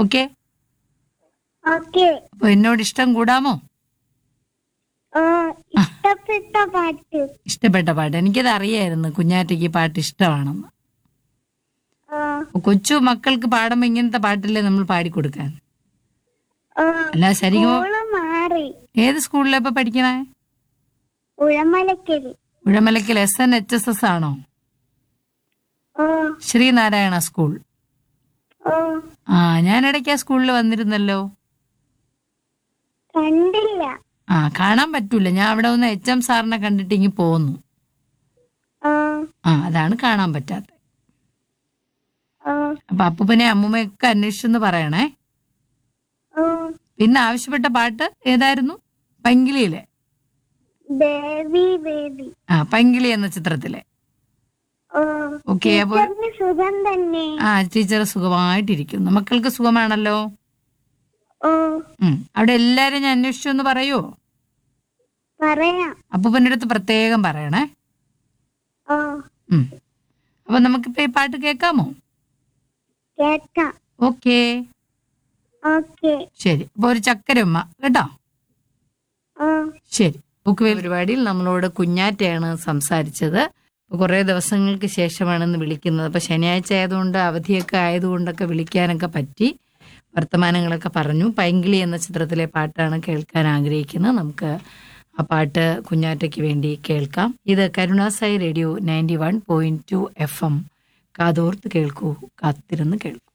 okay okay അപ്പൊ എന്നോട് ഇഷ്ടം കൂടാമോ ഇഷ്ടപ്പെട്ട പാട്ട് ഇഷ്ടപ്പെട്ട പാട്ട് എനിക്കത് അറിയായിരുന്നു കുഞ്ഞാറ്റയ്ക്ക് ഈ പാട്ട് ഇഷ്ടമാണെന്ന് ആ, അപ്പൊ കൊച്ചു മക്കൾക്ക് പാടുമ്പോ ഇങ്ങനത്തെ പാട്ടല്ലേ നമ്മൾ പാടിക്കൊടുക്കാൻ ആ, അല്ല ശരിക്കും സ്കൂള് മാറി ഏത് സ്കൂളിലാ ഇപ്പൊ പഠിക്കണേ Uzhamalakkal Uzhamalakkal S N H S S ആണോ ഓ ശ്രീനാരായണ സ്കൂൾ ഓ ആ ഞാൻ ഇടയ്ക്ക് ആ സ്കൂളിൽ വന്നിരുന്നല്ലോ കണ്ടില്ല ആ കാണാൻ പറ്റൂല ഞാൻ അവിടെ ഒന്ന് എച്ച് എം സാറിനെ കണ്ടിട്ട് ഇങ്ങി പോന്നു ആ ആ അതാണ് കാണാൻ പറ്റാത്തത് ആ അപ്പൊ അപ്പൂപ്പനെ അമ്മൂമ്മയൊക്കെ അന്വേഷിച്ചെന്ന് പറയണേ ഓ പിന്നെ ആവശ്യപ്പെട്ട പാട്ട് ഏതായിരുന്നു പങ്കിളിയിലെ ബേബി ബേബി ആ പങ്കിളി എന്ന ചിത്രത്തിലെ ഓ ഓക്കെ അപ്പൊ ടീച്ചറിന് സുഖം തന്നെ ആ ടീച്ചർ സുഖമായിട്ടിരിക്കുന്നു മക്കൾക്ക് സുഖമാണല്ലോ ഓ ഉം അവിടെ എല്ലാരും ഞാൻ അന്വേഷിച്ചു എന്ന് പറയോ പറയാം അപ്പൂപ്പൻ്റെ അടുത്ത് പ്രത്യേകം പറയണേ ഓ ഉം അപ്പൊ നമുക്കിപ്പോ ഈ പാട്ട് കേൾക്കാമോ കേക്കാം ഓക്കേ ഓക്കെ ശരി അപ്പൊ ഒരു ചക്കരമ്മ കേട്ടോ ഓ ശരി ബുക്ക് പരിപാടിയിൽ നമ്മളോട് കുഞ്ഞാറ്റയാണ് സംസാരിച്ചത് ഇപ്പൊ കുറേ ദിവസങ്ങൾക്ക് ശേഷമാണ് ഇന്ന് വിളിക്കുന്നത് അപ്പൊ ശനിയാഴ്ച ആയതുകൊണ്ട് അവധിയൊക്കെ ആയതുകൊണ്ടൊക്കെ വിളിക്കാനൊക്കെ പറ്റി വർത്തമാനങ്ങളൊക്കെ പറഞ്ഞു പൈങ്കിളി എന്ന ചിത്രത്തിലെ പാട്ടാണ് കേൾക്കാൻ ആഗ്രഹിക്കുന്നത് നമുക്ക് ആ പാട്ട് കുഞ്ഞാറ്റയ്ക്ക് വേണ്ടി കേൾക്കാം ഇത് Karunasai radio ninety one point two F M കാതോർത്ത് കേൾക്കൂ കാത്തിരുന്ന് കേൾക്കൂ